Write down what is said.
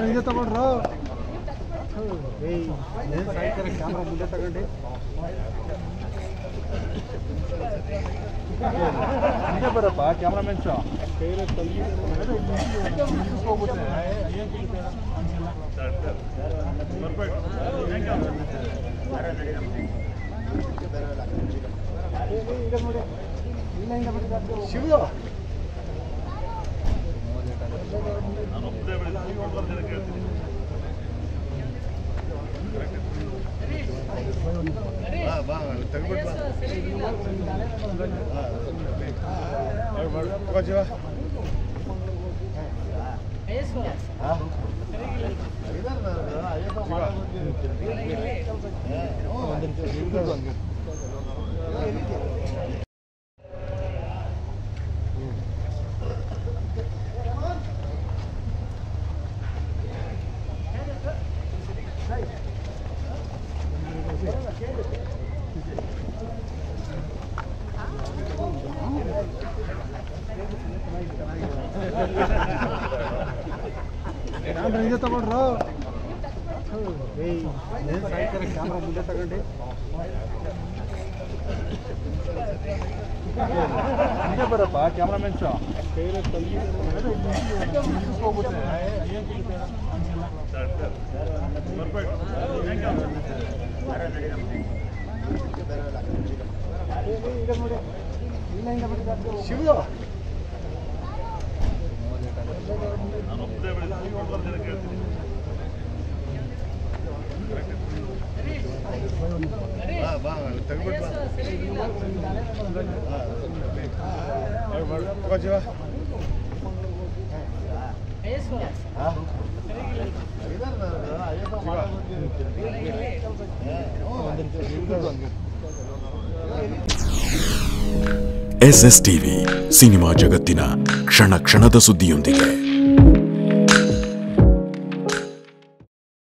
ಹಿಂದೆ ತಗೊಂಡ್ರು ಏಯ್ ಏನ್ ಸಾಯ್ತಾರೆ ಕ್ಯಾಮ್ರಾ ಮುಂದೆ ತಗೊಂಡು ಹಿಂದೆ ಬರಪ್ಪ ಕ್ಯಾಮ್ರಾಮೆನ್ಸು ಶಿವ ಕ್ಯಾಮ್ರಾ ಹಿಂದೆ ತಗೊಂಡ್ರು ಏಯ್ ಏನ್ ಸಾಯ್ತಾರೆ ಕ್ಯಾಮ್ರಾ ಮುಂದೆ ತಗೊಂಡು ಹಿಂದೆ ಬರಪ್ಪ ಕ್ಯಾಮ್ರಾಮೆನ್ಸು Shiva S S TV cinema ಜಗತ್ತಿನ ಕ್ಷಣ ಕ್ಷಣದ ಸುದ್ದಿಯೊಂದಿಗೆ